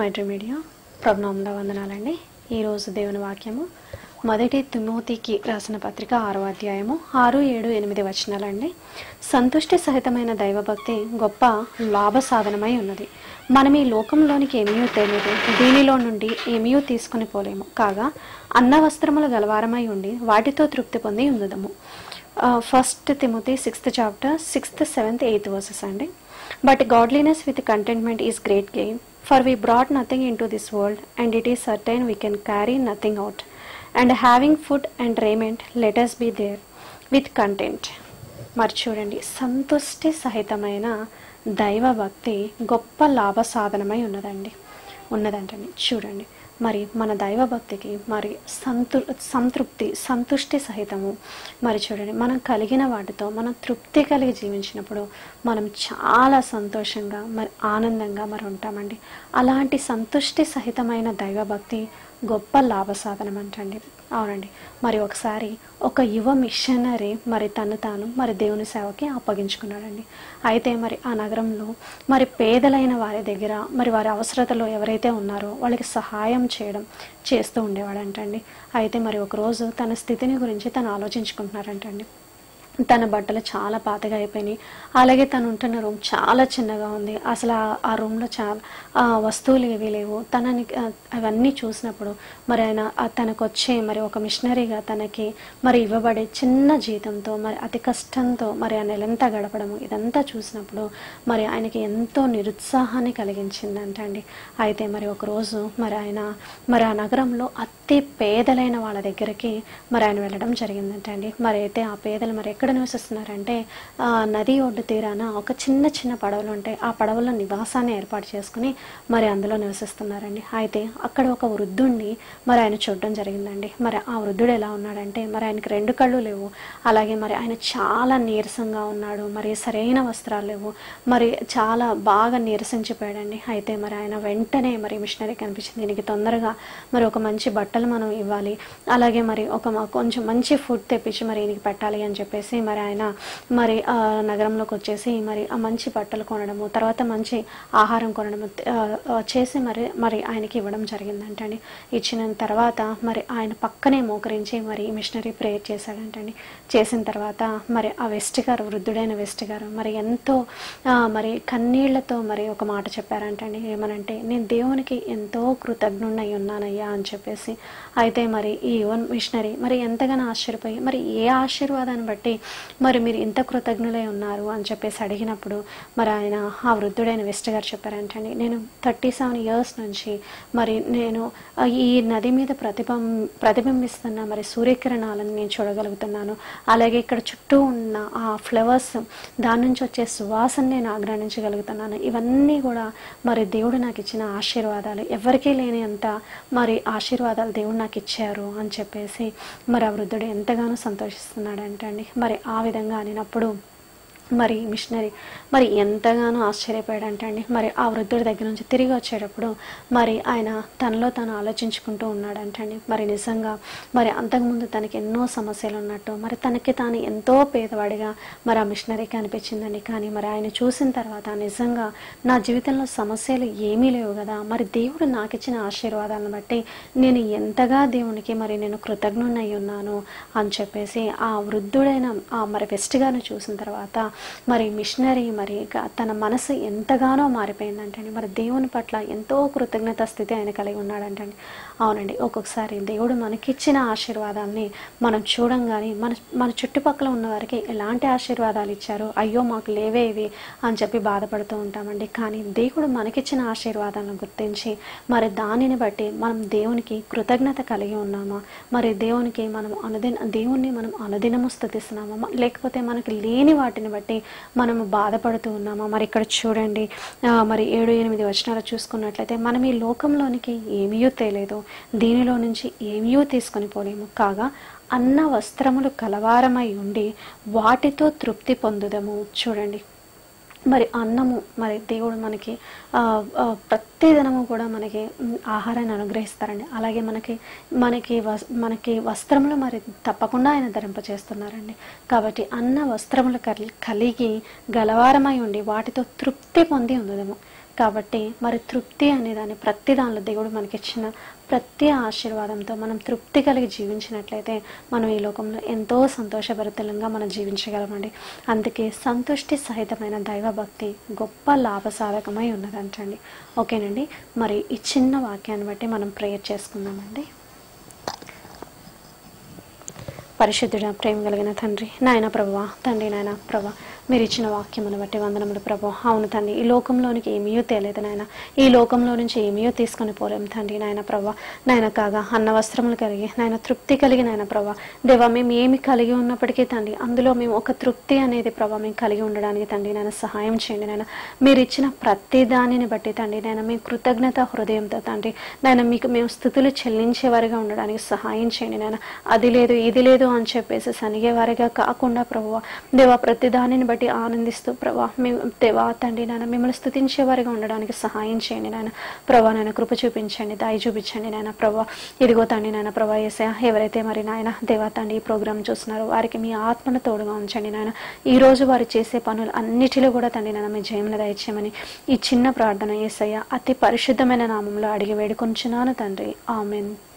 Maitree media ప్రభునామంలో వందనాలండి ఈరోజు దేవుని వాక్యము మొదటి తిమోతికి రాసిన పత్రిక ఆరో అధ్యాయము ఆరు ఏడు ఎనిమిది వచనాలండి సంతుష్టి సహితమైన దైవభక్తి గొప్ప లాభ సాధనమై ఉన్నది మనం ఈ లోకంలోనికి ఏమీ తెలియదు దీనిలో నుండి ఏమీ తీసుకుని పోలేము కాగా అన్న వస్త్రములు గలవారమై ఉండి వాటితో తృప్తి పొంది ఉందము first Timothy sixth chapter sixth seventh eighth verses అండి but godliness with contentment is great gain for we brought nothing into this world and it is certain we can carry nothing out and having food and raiment let us be therewith content మరి చూడండి సంతుష్టి సహితమైన దైవభక్తి గొప్ప లాభ సాధనమై ఉన్నదండి ఉన్నదంటండి చూడండి మరి మన దైవభక్తికి మరి సంతృ సంతృప్తి సంతుష్టి సహితము మరి చూడండి మనం కలిగిన వాటితో మనం తృప్తి కలిగి జీవించినప్పుడు మనం చాలా సంతోషంగా మరి ఆనందంగా మరి ఉంటామండి అలాంటి సంతుష్టి సహితమైన దైవభక్తి గొప్ప లాభ సాధనం అంటండి అవునండి మరి ఒకసారి ఒక యువ మిషనరీ మరి తను తాను మరి దేవుని సేవకి అప్పగించుకున్నాడండి అయితే మరి ఆ నగరంలో మరి పేదలైన వారి దగ్గర మరి వారి అవసరతలో ఎవరైతే ఉన్నారో వాళ్ళకి సహాయం చేయడం చేస్తూ ఉండేవాడంటండి అయితే మరి ఒకరోజు తన స్థితిని గురించి తను ఆలోచించుకుంటున్నారంటండి తన బట్టలు చాలా పాతగా అయిపోయినాయి అలాగే తను ఉంటున్న రూమ్ చాలా చిన్నగా ఉంది అసలు ఆ- ఆ రూమ్లో చాలా ఆ, వస్తువులు ఏవీ లేవు తనని ఆ, అవన్నీ చూసినప్పుడు మరి ఆయన ఆ తనకు వచ్చే మరి ఒక మిషనరీగా తనకి మరి ఇవ్వబడే చిన్న జీతంతో మరి అతి కష్టంతో మరి ఆ నెలంతా గడపడము ఇదంతా చూసినప్పుడు మరి ఆయనకి ఎంతో నిరుత్సాహాన్ని కలిగించిందంట అండి అయితే మరి ఒకరోజు మరి ఆయన మరి ఆ నగరంలో అతి పేదలైన వాళ్ళ దగ్గరికి మరి ఆయన వెళ్ళడం జరిగిందంట అండి మరి అయితే ఆ పేదలు మరి ఎక్కడ నివసిస్తున్నారంటే ఆ నది ఒడ్డు తీరాన ఒక చిన్న చిన్న పడవలు ఉంటాయి ఆ పడవలో నివాసాన్ని ఏర్పాటు చేసుకుని మరి అందులో నివసిస్తున్నారండి అయితే అక్కడ ఒక వృద్ధుణ్ణి మరి ఆయన చూడడం జరిగిందండి మరి ఆ వృద్ధుడు ఎలా ఉన్నాడంటే మరి ఆయనకి రెండు కళ్ళు లేవు అలాగే మరి ఆయన చాలా నీరసంగా ఉన్నాడు మరి సరైన వస్త్రాలు లేవు మరి చాలా బాగా నీరసించిపోయాడండి అయితే మరి ఆయన వెంటనే మరి మిషనరీ కనిపించింది దీనికి తొందరగా మరి ఒక మంచి బట్టలు మనం ఇవ్వాలి అలాగే మరి ఒక మ- కొంచెం మంచి ఫుడ్ తెప్పించి మరి ఈయనకి పెట్టాలి అని చెప్పేసి మరి ఆయన మరి ఆ నగరంలోకి వచ్చేసి మరి ఆ మంచి బట్టలు కొనడము తర్వాత మంచి ఆహారం కొనడము ఆ, ఆ, చేసి మరి మరి ఆయనకి ఇవ్వడం జరిగిందంటండి ఇచ్చిన తర్వాత మరి ఆయన పక్కనే మోకరించి మరి మిషనరీ ప్రేయర్ చేశాడంటండి చేసిన తర్వాత మరి ఆ వెస్ట్ గారు వృద్ధుడైన వెస్ట్ గారు మరి ఎంతో ఆ, మరి కన్నీళ్లతో మరి ఒక మాట చెప్పారంటండి ఏమనంటే నేను దేవునికి ఎంతో కృతజ్ఞున్నై ఉన్నానయ్యా అని చెప్పేసి అయితే మరి ఈ యువ మిషనరీ మరి ఎంతగానో ఆశ్చర్యపోయి మరి ఏ ఆశీర్వాదాన్ని బట్టి మరి మీరు ఇంత కృతజ్ఞులై ఉన్నారు అని చెప్పేసి అడిగినప్పుడు మరి ఆయన ఆ వృద్ధుడైన వెస్ట్ గారు చెప్పారంటండి నేను థర్టీ సెవెన్ ఇయర్స్ నుంచి మరి నేను ఆ, ఈ నది మీద ప్రతిబం ప్రతిబింబిస్తున్న మరి సూర్యకిరణాలను నేను చూడగలుగుతున్నాను అలాగే ఇక్కడ చుట్టూ ఉన్న ఆ ఫ్లవర్స్ దాని నుంచి వచ్చే సువాసన నేను ఆగ్రహించగలుగుతున్నాను ఇవన్నీ కూడా మరి దేవుడు నాకు ఇచ్చిన ఆశీర్వాదాలు ఎవరికీ లేని అంత మరి ఆశీర్వాదాలు దేవుడు నాకు ఇచ్చారు అని చెప్పేసి మరి ఆ వృద్ధుడు ఎంతగానో సంతోషిస్తున్నాడంటే అండి మరి ఆ విధంగా అనినప్పుడు మరి మిషనరీ మరి ఎంతగానో ఆశ్చర్యపోయాడంటే అండి మరి ఆ వృద్ధుడి దగ్గర నుంచి తిరిగి వచ్చేటప్పుడు మరి ఆయన తనలో తను ఆలోచించుకుంటూ ఉన్నాడంటండి మరి నిజంగా మరి అంతకుముందు తనకి ఎన్నో సమస్యలు ఉన్నట్టు మరి తనకి తాను ఎంతో పేదవాడిగా మరి ఆ మిషనరీకి అనిపించిందండి కానీ మరి ఆయన చూసిన తర్వాత నిజంగా నా జీవితంలో సమస్యలు ఏమీ లేవు కదా మరి దేవుడు నాకు ఇచ్చిన ఆశీర్వాదాలను బట్టి నేను ఎంతగా దేవునికి మరి నేను కృతజ్ఞునై ఉన్నాను అని చెప్పేసి ఆ వృద్ధుడైన ఆ మరి వెస్ట్ గారిని చూసిన తర్వాత మరి మిషనరీ మరి ఇక తన మనసు ఎంతగానో మారిపోయిందంటండి మరి దేవుని పట్ల ఎంతో కృతజ్ఞత స్థితి ఆయన కలిగి ఉన్నాడంటండి అవునండి ఒక్కొక్కసారి దేవుడు మనకిచ్చిన ఆశీర్వాదాన్ని మనం చూడంగానే మన మన చుట్టుపక్కల ఉన్న వారికి ఎలాంటి ఆశీర్వాదాలు ఇచ్చారో అయ్యో మాకు లేవే ఇవి అని చెప్పి బాధపడుతూ ఉంటామండి కానీ దేవుడు మనకిచ్చిన ఆశీర్వాదాలను గుర్తించి మరి దానిని బట్టి మనం దేవునికి కృతజ్ఞత కలిగి ఉన్నామా మరి దేవునికి మనం అనుదిన దేవుణ్ణి మనం అనుదినము స్థుతిస్తున్నామా మ- లేకపోతే మనకి లేని వాటిని బట్టి మనము బాధపడుతూ ఉన్నామా మరి ఇక్కడ చూడండి ఆ, మరి ఏడు ఎనిమిది వచనాలు చూసుకున్నట్లయితే మనం ఈ లోకంలోనికి ఏమీయూ తేలేదు దీనిలో నుంచి ఏమీయూ తీసుకొని పోలేము కాగా అన్న వస్త్రములు కలవారమై ఉండి వాటితో తృప్తి పొందుదము చూడండి మరి అన్నము మరి దేవుడు మనకి ఆ, ఆ, ప్రతి దినము కూడా మనకి మ్, ఆహారాన్ని అనుగ్రహిస్తారండి అలాగే మనకి మనకి వస్- మనకి వస్త్రములు మరి తప్పకుండా ఆయన ధరింపచేస్తున్నారండి కాబట్టి అన్న వస్త్రములు కలి కలిగి గలవారమై ఉండి వాటితో తృప్తి పొంది ఉందము కాబట్టి మరి తృప్తి అనే దాన్ని ప్రతి దానిలో దేవుడు మనకిచ్చిన ప్రతి ఆశీర్వాదంతో మనం తృప్తి కలిగి జీవించినట్లయితే మనం ఈ లోకంలో ఎంతో సంతోషభరితంగా మనం జీవించగలమండి అందుకే సంతుష్టి సహితమైన దైవభక్తి గొప్ప లాభసాధకమై ఉన్నదంటండి ఓకేనండి మరి ఈ చిన్న వాక్యాన్ని బట్టి మనం ప్రేయర్ చేసుకుందామండి పరిశుద్ధుడ ప్రేమ కలిగిన తండ్రి నాయన ప్రభా తండ్రి నాయన ప్రభా మీరు ఇచ్చిన వాక్యమును బట్టి వందనములు ప్రభా అవును తండ్రి ఈ లోకంలోనికి ఏమీయో తేలేదు నాయన ఈ లోకంలో నుంచి ఏమీయో తీసుకొని పోలేం తండ్రి నాయన ప్రభా నాయన కాగా అన్న వస్త్రములు కలిగి నాయన తృప్తి కలిగి నాయన ప్రభా దేవా మేము ఏమి కలిగి ఉన్నప్పటికీ తండ్రి అందులో మేము ఒక తృప్తి అనేది ప్రభా మేము కలిగి ఉండడానికి తండ్రి నాయన సహాయం చేయండి నాయన మీరు ఇచ్చిన ప్రతి దానిని బట్టి తండ్రి నాయన మేము కృతజ్ఞత హృదయంతో తండ్రి నాయన మీకు మేము స్థుతులు చెల్లించే వారిగా ఉండడానికి సహాయం చేయండి నాయన అది లేదు ఇది లేదు అని చెప్పేసి సనిగే వారిగా కాకుండా ప్రభువ దేవా ప్రతి దానిని బట్టి ఆనందిస్తూ ప్రభా మేము దేవా తండ్రి నాయన మిమ్మల్ని స్థుతించే వారిగా ఉండడానికి సహాయం చేయండి నాయన ప్రభా నాయన కృప చూపించండి దయ చూపించండి నాయన ప్రభా ఇదిగో తండ్రి నాయన ప్రభా ఏసా ఎవరైతే మరి నాయన దేవా తండ్రి ఈ ప్రోగ్రామ్ చూస్తున్నారో వారికి మీ ఆత్మను తోడుగా ఉంచండి నాయన ఈ రోజు వారు చేసే పనులు అన్నిటిలో కూడా తండ్రి నాయన మీ జయమును దయచేయమని ఈ చిన్న ప్రార్థన ఏసయ్య అతి పరిశుద్ధమైన నామంలో అడిగి వేడుకొంచున్నాను తండ్రి ఆమెన్